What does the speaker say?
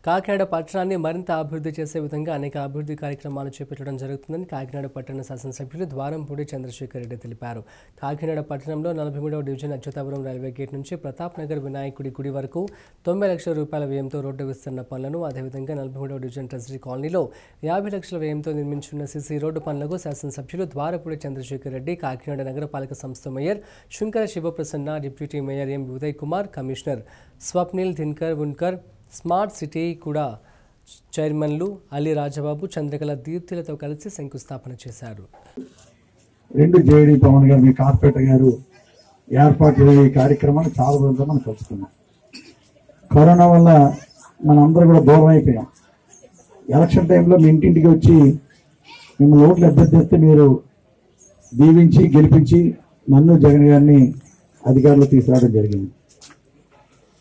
కాకినాడ పట్టణాన్ని మరింత అభివృద్ధి చేసే విధంగా అనేక అభివృద్ధి కార్యక్రమాలు చేపట్టడం జరుగుతుందని కాకినాడ పట్టణ శాసనసభ్యులు ద్వారంపూడి చంద్రశేఖర్ రెడ్డి తెలిపారు కాకినాడ పట్టణంలో నలభై మూడవ డివిజన్ అచ్యుతాపురం రైల్వే గేట్ నుంచి ప్రతాప్ నగర్ వినాయకుడి గుడి వరకు తొంభై లక్షల రూపాయల వ్యయంతో రోడ్డు విస్తరణ పనులను అదేవిధంగా నలభై మూడవ డివిజన్ ట్రెజరీ కాలనీలో యాభై లక్షల వ్యయంతో నిర్మించున్న సీసీ రోడ్డు పనులకు శాసనసభ్యులు ద్వారపూడి చంద్రశేఖర్ రెడ్డి కాకినాడ నగరపాలక సంస్థ mayor Shunkara Sivaprasanna deputy mayor M Uday Kumar commissioner Swapnil Dinkar Unkar smart city కూడా చైర్మన్లు అలీ రాజబాబు చంద్రకళ దీప్తిలతో కలిసి శంకుస్థాపన చేశారు రెండు జేడి పవన్ గారు మీ కార్పొరేటర్ గారు ఏర్పాటు చేసే ఈ కార్యక్రమాన్ని చాలా రోజులుగా మనం కలుసుకున్నాం కరోనా వల్ల మనందరూ కూడా దూరం అయిపోయాం ఎలక్షన్ టైంలో మీ ఇంటింటికి వచ్చి మిమ్మల్ని ఓట్లు అభ్యర్థిస్తే మీరు దీవించి గెలిపించి నన్ను జగన్ గారిని అధికారులు తీసుకురావడం జరిగింది